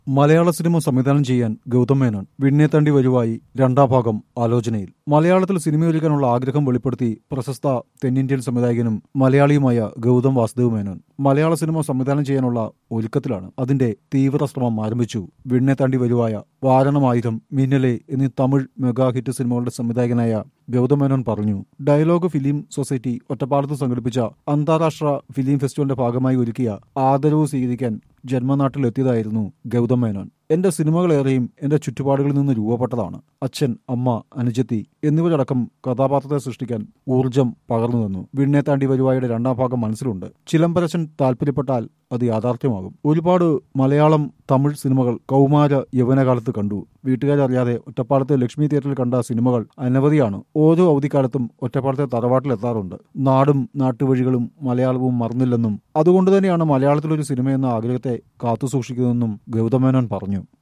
മലയാള സിനിമ സംവിധാനം ചെയ്യാൻ ഗൗതം മേനോൻ വിണ്ണെ തണ്ടി വരുവായി രണ്ടാം ഭാഗം ആലോചനയിൽ മലയാളത്തിൽ സിനിമയൊരുക്കാനുള്ള ആഗ്രഹം വെളിപ്പെടുത്തി പ്രശസ്ത തെന്നിന്ത്യൻ സംവിധായകനും മലയാളിയുമായ ഗൗതം വാസുദേവ് മേനോൻ മലയാള സിനിമ സംവിധാനം ചെയ്യാനുള്ള ഒരുക്കത്തിലാണ് അതിന്റെ തീവ്ര ശ്രമം ആരംഭിച്ചു വിണ്ണെ താണ്ടി വരുവായ വാരണമായുധം മിന്നലെ എന്നീ തമിഴ് മെഗാ ഹിറ്റ് സിനിമകളുടെ സംവിധായകനായ ഗൗതം മേനോൻ പറഞ്ഞു ഡയലോഗ് ഫിലിം സൊസൈറ്റി ഒറ്റപ്പാലത്ത് സംഘടിപ്പിച്ച അന്താരാഷ്ട്ര ഫിലിം ഫെസ്റ്റിവലിന്റെ ഭാഗമായി ഒരുക്കിയ ആദരവ് സ്വീകരിക്കാൻ ജന്മനാട്ടിലെത്തിയതായിരുന്നു ഗൗതം മേനോൻ എന്റെ സിനിമകളേറെയും എന്റെ ചുറ്റുപാടുകളിൽ നിന്ന് രൂപപ്പെട്ടതാണ് അച്ഛൻ അമ്മ അനുജത്തി എന്നിവരടക്കം കഥാപാത്രത്തെ സൃഷ്ടിക്കാൻ ഊർജം പകർന്നു തന്നു വിണ്ണെ താണ്ടി വരുവായുടെ രണ്ടാം ഭാഗം മനസ്സിലുണ്ട് ചിലമ്പരച്ചൻ താല്പര്യപ്പെട്ടാൽ അത് യാഥാർത്ഥ്യമാകും ഒരുപാട് മലയാളം തമിഴ് സിനിമകൾ കൗമാര യൗവനകാലത്ത് കണ്ടു വീട്ടുകാരറിയാതെ ഒറ്റപ്പാലത്തെ ലക്ഷ്മി തിയേറ്ററിൽ കണ്ട സിനിമകൾ അനവധിയാണ് ഓരോ അവധിക്കാലത്തും ഒറ്റപ്പാലത്തെ തറവാട്ടിലെത്താറുണ്ട് നാടും നാട്ടുവഴികളും മലയാളവും മറന്നില്ലെന്നും അതുകൊണ്ട് തന്നെയാണ് മലയാളത്തിലൊരു സിനിമയെന്ന ആഗ്രഹത്തെ കാത്തുസൂക്ഷിക്കുന്നതെന്നും ഗൗതമേനോൻ പറഞ്ഞു